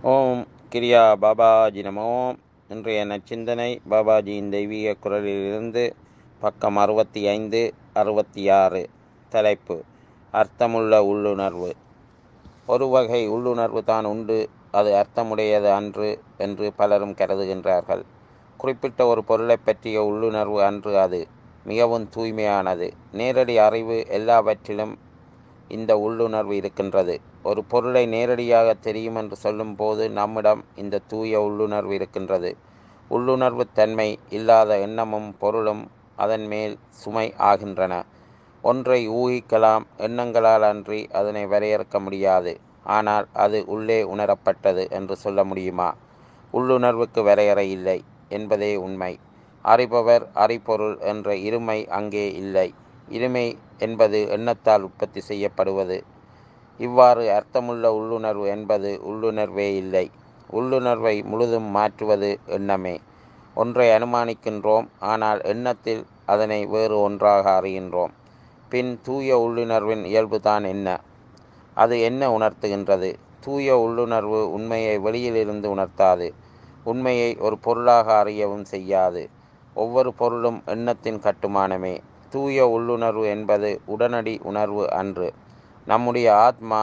ஓம் கிரியா பாபாஜி நமோ இன்றைய நச்சிந்தனை பாபாஜியின் தெய்வீக குரலிலிருந்து பக்கம் அறுபத்தி ஐந்து அறுபத்தி ஆறு தலைப்பு அர்த்தமுள்ள உள்ளுணர்வு ஒரு வகை உள்ளுணர்வு தான் உண்டு அது அர்த்தமுடையது அன்று என்று பலரும் கருதுகின்றார்கள் குறிப்பிட்ட ஒரு பொருளை பற்றிய உள்ளுணர்வு அன்று அது மிகவும் தூய்மையானது நேரடி அறிவு எல்லாவற்றிலும் இந்த உள்ளுணர்வு இருக்கின்றது ஒரு பொருளை நேரடியாக தெரியும் என்று சொல்லும்போது நம்மிடம் இந்த தூய உள்ளுணர்வு இருக்கின்றது உள்ளுணர்வு தன்மை இல்லாத எண்ணமும் பொருளும் அதன் மேல் சுமை ஆகின்றன ஒன்றை ஊகிக்கலாம் எண்ணங்களால் அன்றி அதனை வரையறுக்க முடியாது ஆனால் அது உள்ளே உணரப்பட்டது என்று சொல்ல முடியுமா உள்ளுணர்வுக்கு வரையறை இல்லை என்பதே உண்மை அறிபவர் அறிபொருள் என்ற இருமை அங்கே இல்லை இருமை என்பது எண்ணத்தால் உற்பத்தி செய்யப்படுவது இவ்வாறு அர்த்தமுள்ள உள்ளுணர்வு என்பது உள்ளுணர்வே இல்லை உள்ளுணர்வை முழுதும் மாற்றுவது எண்ணமே ஒன்றை அனுமானிக்கின்றோம் ஆனால் எண்ணத்தில் அதனை வேறு ஒன்றாக அறிகின்றோம் பின் தூய உள்ளுணர்வின் இயல்புதான் என்ன அது என்ன உணர்த்துகின்றது தூய உள்ளுணர்வு உண்மையை வெளியிலிருந்து உணர்த்தாது உண்மையை ஒரு பொருளாக அறியவும் செய்யாது ஒவ்வொரு பொருளும் எண்ணத்தின் கட்டுமானமே தூய உள்ளுணர்வு என்பது உடனடி உணர்வு அன்று நம்முடைய ஆத்மா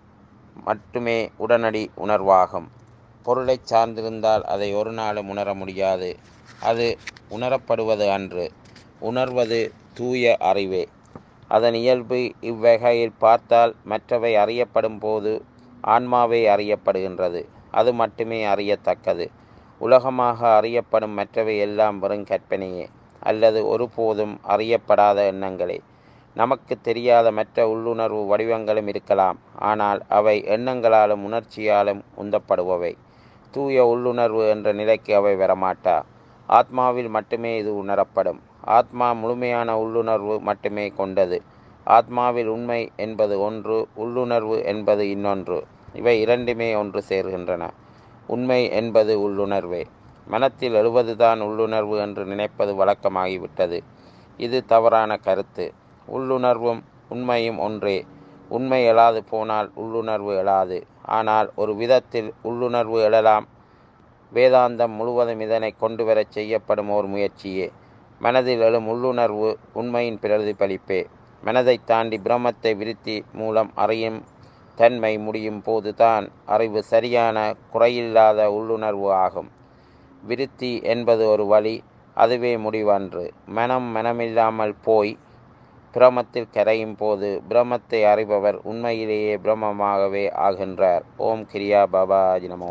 மட்டுமே உடனடி உணர்வாகும் பொருளை சார்ந்திருந்தால் அதை ஒரு நாளும் உணர முடியாது அது உணரப்படுவது அன்று உணர்வது தூய அறிவே அதன் இயல்பு இவ்வகையில் பார்த்தால் மற்றவை அறியப்படும் போது ஆன்மாவே அறியப்படுகின்றது அது மட்டுமே அறியத்தக்கது உலகமாக அறியப்படும் மற்றவை எல்லாம் வெறும் கற்பனையே அல்லது ஒருபோதும் அறியப்படாத எண்ணங்களே நமக்கு தெரியாத மற்ற உள்ளுணர்வு வடிவங்களும் இருக்கலாம் ஆனால் அவை எண்ணங்களாலும் உணர்ச்சியாலும் உந்தப்படுபவை தூய உள்ளுணர்வு என்ற நிலைக்கு அவை வரமாட்டா ஆத்மாவில் மட்டுமே இது உணரப்படும் ஆத்மா முழுமையான உள்ளுணர்வு மட்டுமே கொண்டது ஆத்மாவில் உண்மை என்பது ஒன்று உள்ளுணர்வு என்பது இன்னொன்று இவை இரண்டுமே ஒன்று சேர்கின்றன உண்மை என்பது உள்ளுணர்வே மனத்தில் எழுவதுதான் உள்ளுணர்வு என்று நினைப்பது வழக்கமாகிவிட்டது இது தவறான கருத்து உள்ளுணர்வும் உண்மையும் ஒன்றே உண்மை எழாது போனால் உள்ளுணர்வு எழாது ஆனால் ஒரு விதத்தில் உள்ளுணர்வு எழலாம் வேதாந்தம் முழுவதும் இதனை கொண்டு வரச் செய்யப்படும் ஓர் முயற்சியே மனதில் எழும் உள்ளுணர்வு உண்மையின் பிரதிபலிப்பே மனதை தாண்டி பிரம்மத்தை விருத்தி மூலம் அறியும் தன்மை முடியும் போதுதான் அறிவு சரியான குறையில்லாத உள்ளுணர்வு ஆகும் விருத்தி என்பது ஒரு வழி அதுவே முடிவன்று மனம் மனமில்லாமல் போய் பிரமத்தில் கரையும் போது பிரம்மத்தை அறிபவர் உண்மையிலேயே பிரம்மமாகவே ஆகின்றார் ஓம் கிரியா பாபாஜி நமோ